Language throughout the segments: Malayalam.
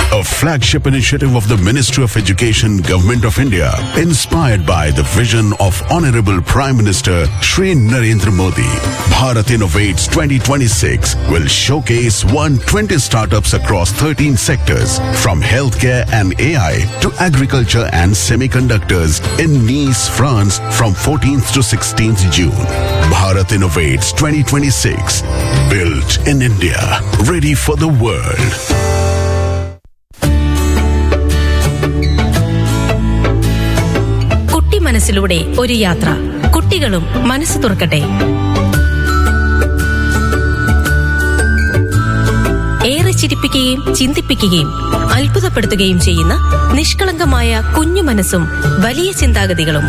a flagship initiative of the Ministry of Education, Government of India, inspired by the vision of Honorable Prime Minister Shri Narendra Modi. Bharat Innovates 2026 will showcase 120 startups across 13 sectors, from healthcare and AI to agriculture and semiconductors in Nice, France from 14th to 16th June. Bharat Innovates 2026, built in India, ready for the world. കുട്ടി മനസ്സിലൂടെ ഒരു യാത്ര കുട്ടികളും മനസ്സ് തുറക്കട്ടെ ഏറെ ചിരിപ്പിക്കുകയും ചിന്തിപ്പിക്കുകയും അത്ഭുതപ്പെടുത്തുകയും ചെയ്യുന്ന നിഷ്കളങ്കമായ കുഞ്ഞു മനസ്സും വലിയ ചിന്താഗതികളും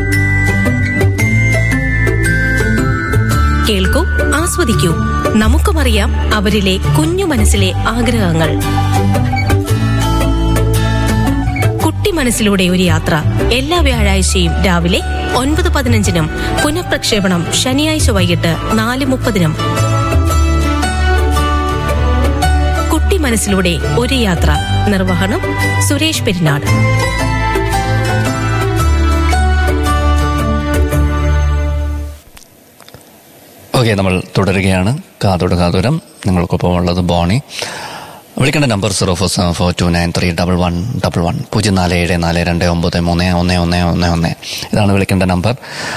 കേൾക്കൂ ആസ്വദിക്കൂ നമുക്കുമറിയാം അവരിലെ കുഞ്ഞു മനസ്സിലെ ആഗ്രഹങ്ങൾ കുട്ടി മനസ്സിലൂടെ ഒരു യാത്ര എല്ലാ വ്യാഴാഴ്ചയും രാവിലെ ഒൻപത് പതിനഞ്ചിനും പുനഃപ്രക്ഷേപണം ശനിയാഴ്ച വൈകിട്ട് നാല് മുപ്പതിനും കുട്ടി മനസ്സിലൂടെ ഒരു യാത്ര നിർവഹണം സുരേഷ് പെരിനാട് ഓക്കെ നമ്മൾ തുടരുകയാണ് കാതോട് കാതോരം നിങ്ങൾക്കൊപ്പം ഉള്ളത് ബോണി വിളിക്കേണ്ട number zero four seven four two nine three double one double one പൂജ്യം നാല് ഏഴ് നാല് രണ്ട് ഒമ്പത് മൂന്ന് ഒന്ന് ഒന്ന് ഒന്ന് ഒന്ന് ഇതാണ് വിളിക്കേണ്ട നമ്പർ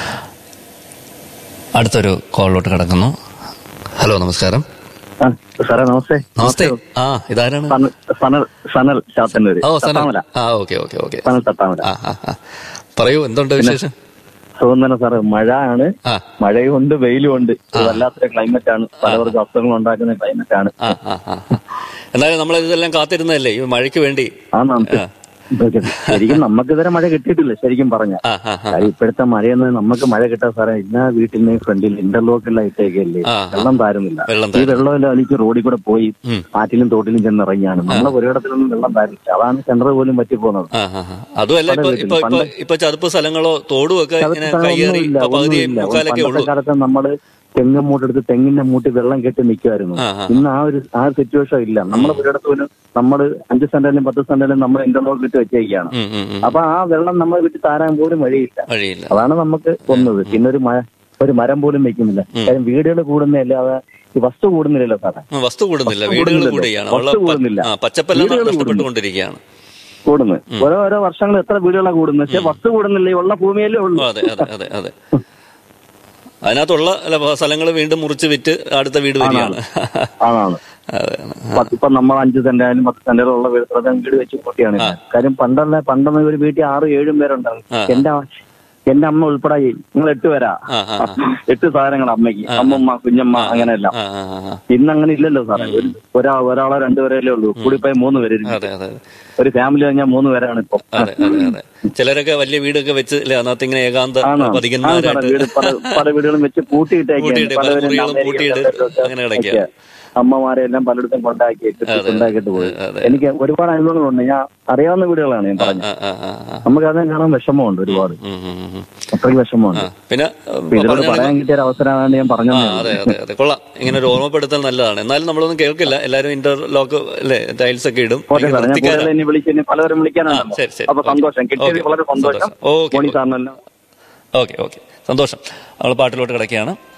അടുത്തൊരു കോളിലോട്ട് കിടക്കുന്നു ഹലോ നമസ്കാരം ആ, സാറേ നമസ്തേ നമസ്തേ ആ ഇതാരാണ് സനൽ സനൽ സനൽ ചാത്തന്നൂര് ഓ സന തട്ടാമല ആ okay okay okay Sanal Thattamala ആ ആ ആ പറയൂ എന്തുണ്ട് വിശേഷം സുഗന്ധന സാറ് മഴ ആണ് ആ മഴയും ഉണ്ട് വെയിലും ഉണ്ട് ഇത് വല്ലാത്തൊരു ക്ലൈമറ്റ് ആണ് പലവർക്കും അസുഖങ്ങൾ ഉണ്ടാക്കുന്ന ക്ലൈമറ്റ് ആണ് ആ ആ ആ എന്നാലും നമ്മൾ ഇതെല്ലാം കാത്തിരുന്നതല്ലേ ഈ മഴയ്ക്ക് വേണ്ടി ആ നമുക്ക് ആ. ഇതൊക്കെ ശരിക്കും നമുക്ക് ഇതുവരെ മഴ കിട്ടിയിട്ടില്ല ശരിക്കും പറഞ്ഞ ആ ആ ആ കാര്യം ഇപ്പോഴത്തെ മഴയൊന്നും നമുക്ക് മഴ കിട്ടാൻ സാറേ എല്ലാ വീട്ടിന്റെയും ഫ്രണ്ടിൽ ഇന്റർലോക്കെല്ലാം ഇട്ടേക്കല്ലേ ആ, ആ. വെള്ളം താരുന്നില്ല വെള്ളം ഈ വെള്ളമെല്ലാം അലിച്ച് റോഡിൽ കൂടെ പോയി ഉം. ആറ്റിലും തോട്ടിലും ചെന്ന് ഇറങ്ങിയാണ് നമ്മളെ ഒരിടത്തിലൊന്നും വെള്ളം താരില്ല അതാണ് കിണർ പോലും പറ്റി പോകുന്നത് ആ, ആ, ആ. അതുമല്ല ഇപ്പൊ ഇപ്പൊ ഇപ്പൊ ഇപ്പൊ ചതുപ്പ് സ്ഥലങ്ങളോ തോടും ഒക്കെ ഇങ്ങനെ കയ്യേറി ഒന്നുമില്ല, ഇപ്പൊ പകുതി ഒന്നുമില്ല. മുക്കാലൊക്കെ ഉള്ളൂ പണ്ടത്തെ കാലത്ത് നമ്മള് തെങ്ങ് മൂട്ടെടുത്ത് തെങ്ങിന്റെ മൂട്ടി വെള്ളം കെട്ടി നിൽക്കുമായിരുന്നു ആ, ആ. ഇന്ന് ആ ഒരു ആ സിറ്റുവേഷൻ ഇല്ല നമ്മളെ ഒരിടത്ത് പോലും നമ്മള് അഞ്ച് സെന്റിലും പത്ത് സെന്റിലും നമ്മൾ ഇന്റർലോക്ക് ഇട്ട് വെച്ചേക്കാണ് ഉം, ഉം, ഉം. അപ്പൊ ആ വെള്ളം നമ്മളെ വീട്ടിൽ താരാൻ പോലും വഴിയില്ല വഴിയില്ല അതാണ് നമുക്ക് ഒന്നത് പിന്നെ ഒരു മ- ഒരു മരം പോലും വെക്കുന്നില്ല കാര്യം വീടുകൾ കൂടുന്നതല്ലാതെ ഈ വസ്തു കൂടുന്നില്ലല്ലോ സാറേ ഉം, വസ്തു കൂടുന്നില്ല വസ്തു വീടുകൾ കൂടുന്നില്ലല്ലോ. കൂടുകയാണ് വസ്തു ഉള്ള പ- കൂടുന്നില്ല. ആ, പച്ചപ്പെല്ലാം വീടുകൾ നഷ്ടപ്പെട്ടുകൊണ്ടിരിക്കുകയാണ് കൂടുന്നു ഓരോ ഓരോ വർഷങ്ങൾ എത്ര വീടുകളാണ് കൂടുന്നത് പക്ഷെ വസ്തു കൂടുന്നില്ല ഈ ഉള്ള ഭൂമിയല്ലേ ഓ, ഉള്ളൂ അതെ അതെ അതെ അതെ അതിനകത്തുള്ള സ്ഥലങ്ങൾ വീണ്ടും മുറിച്ച് വിറ്റ് അടുത്ത വീട് വരികയാണ് ആണാണ് അതെ പത്ത് ഇപ്പൊ നമ്മൾ അഞ്ച് സെന്റായാലും പത്ത് സെന്റായാലും ഉള്ള വീട് സ്ഥലത്ത് വീട് വെച്ച് കൂട്ടിയാണ് ഇന്ന്. കാര്യം പണ്ടല്ല പണ്ടൊന്നും ഒരു വീട്ടിൽ ആറും ഏഴും പേരുണ്ടാവും ആ. എന്റെ എന്റെ അമ്മ ഉൾപ്പെടെ നിങ്ങൾ എട്ട് പേരാ ആ, ആ, ആ. എട്ട് സാധനങ്ങൾ അമ്മയ്ക്ക് അമ്മമ്മ കുഞ്ഞമ്മ അങ്ങനെയെല്ലാം ആ, ആ, ആ. ഇന്ന് അങ്ങനെ ഇല്ലല്ലോ സാറേ ഒരു ഒരാ ഒരാളോ രണ്ടുപേരല്ലേ ഉള്ളൂ കൂടിപ്പോയി മൂന്ന് പേര് അതെ അതെ ഒരു ഫാമിലി കഴിഞ്ഞാൽ മൂന്ന് പേരാണ് ഇപ്പൊ അതെ അതെ അതെ ചിലരൊക്കെ വലിയ വീടൊക്കെ വെച്ച് അല്ലെ അതിനകത്ത് ഇങ്ങനെ ഏകാന്ത ആണോ ആണ് സാറേ പതികന്മാരായിട്ട് വീട് പല പല വീടുകളും വെച്ച് പൂട്ടിയിട്ടേക്കാണ് പൂട്ടിയിട്ട് പല പലവരും മുറികളും അമേരിക്ക, പൂട്ടിയിട്ട് ലണ്ടനിലൊക്കെ അങ്ങനെ കിടക്കുക. അമ്മമാരെ എല്ലാം പലയിടത്തും കൊണ്ടാക്കി അതെ. കൊണ്ടാക്കിയിട്ട് പോയി അതെ. എനിക്ക് ഒരുപാട് അനുഭവങ്ങളുണ്ട് ഞാൻ അറിയാവുന്ന വീടുകളാണ് ഞാൻ പറഞ്ഞത് ആ, ആ, ആ, ആ. നമുക്ക് അതിനെ കാണാൻ വിഷമമുണ്ട് ഒരുപാട് ഉം, ഉം, ഉം, ഉം. അത്രയ്ക്ക് വിഷമമുണ്ട് ആ, പിന്നെ അപ്പൊ ഇതിനോട് പറഞ്ഞ പറയാൻ കിട്ടിയ ഒരു അവസരമാണ് ഞാൻ ആ പറഞ്ഞത് അതെ അതെ അതെ കൊള്ളാം ഇങ്ങനെ ഒരു ഓർമ്മപ്പെടുത്തൽ നല്ലതാണ് എന്നാലും നമ്മളൊന്നും കേൾക്കില്ല എല്ലാരും ഇന്റർലോക്ക് അല്ലേ ടൈൽസ് ഒക്കെ ഇടും ഓക്കെ ഭയങ്കര സാർ ഞാൻ വൃത്തിക്കാരാ. കൂടുതൽ എന്നെ വിളിച്ച് ഇനി പലവരും ആ, വിളിക്കാനുണ്ടല്ലോ ശരി, ശരി. അപ്പൊ ഓക്കെ. സന്തോഷം കിട്ടിയത് ഓക്കെ. വളരെ സന്തോഷം സന്തോഷം. ഓക്കെ. മോണി സാറിനെല്ലാം ഓക്കെ ഓക്കെ സന്തോഷം നമ്മൾ പാട്ടിലോട്ട് കിടക്കുകയാണ്